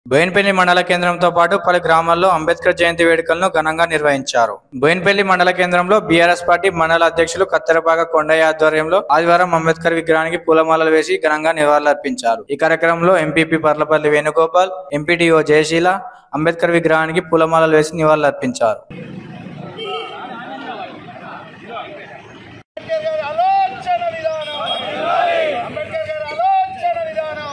బోయినపల్లి మండల కేంద్రంతో పాటు పలు గ్రామాల్లో అంబేద్కర్ జయంతి వేడుకలను ఘనంగా నిర్వహించారు బోయినపల్లి మండల కేంద్రంలో బీఆర్ఎస్ పార్టీ మండల అధ్యక్షులు కత్తెరపాక కొండయ్య ఆధ్వర్యంలో ఆదివారం అంబేద్కర్ విగ్రహానికి పూలమాలలు వేసి ఘనంగా నివాళులర్పించారు ఈ కార్యక్రమంలో ఎంపీపీ పర్లపల్లి వేణుగోపాల్ ఎంపీటీఓ జయశీల అంబేద్కర్ విగ్రహానికి పూలమాలలు వేసి నివాళులర్పించారు అంబేద్కర్ గారి ఆలోచన విధానం అంబేద్కర్ గారి ఆలోచన విధానం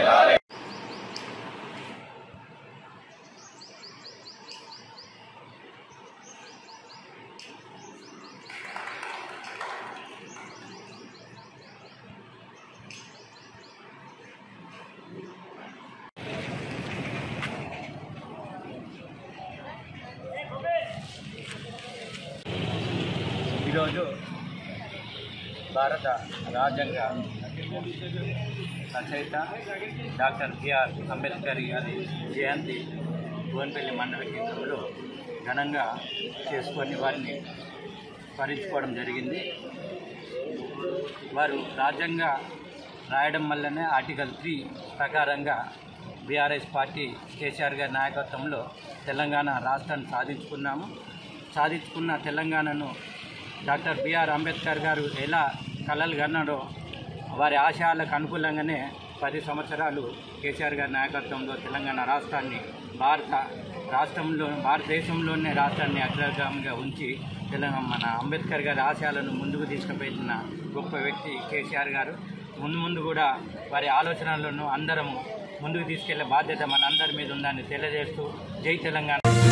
ఈరోజు భారత రాజ్యాంగ రచయిత డాక్టర్ బిఆర్ అంబేద్కర్ గారి జయంతి భువనపల్లి మండల కేంద్రంలో ఘనంగా చేసుకొని వారిని స్మరించుకోవడం జరిగింది వారు రాజ్యాంగ రాయడం వల్లనే ఆర్టికల్ త్రీ ప్రకారంగా బీఆర్ఎస్ పార్టీ కేసీఆర్ గారి నాయకత్వంలో తెలంగాణ రాష్ట్రాన్ని సాధించుకున్నాము సాధించుకున్న తెలంగాణను డాక్టర్ బిఆర్ అంబేద్కర్ గారు ఎలా కలలు కన్నాడో వారి ఆశయాలకు అనుకూలంగానే పది సంవత్సరాలు కేసీఆర్ గారి నాయకత్వంలో తెలంగాణ రాష్ట్రాన్ని భారత రాష్ట్రంలో భారతదేశంలోనే రాష్ట్రాన్ని అగ్రగామిగా ఉంచి తెలంగాణ మన అంబేద్కర్ గారి ఆశయాలను ముందుకు తీసుకుపోయిన గొప్ప వ్యక్తి కేసీఆర్ గారు ముందు ముందు కూడా వారి ఆలోచనలను అందరం ముందుకు తీసుకెళ్లే బాధ్యత మన అందరి మీద ఉందని తెలియజేస్తూ జై తెలంగాణ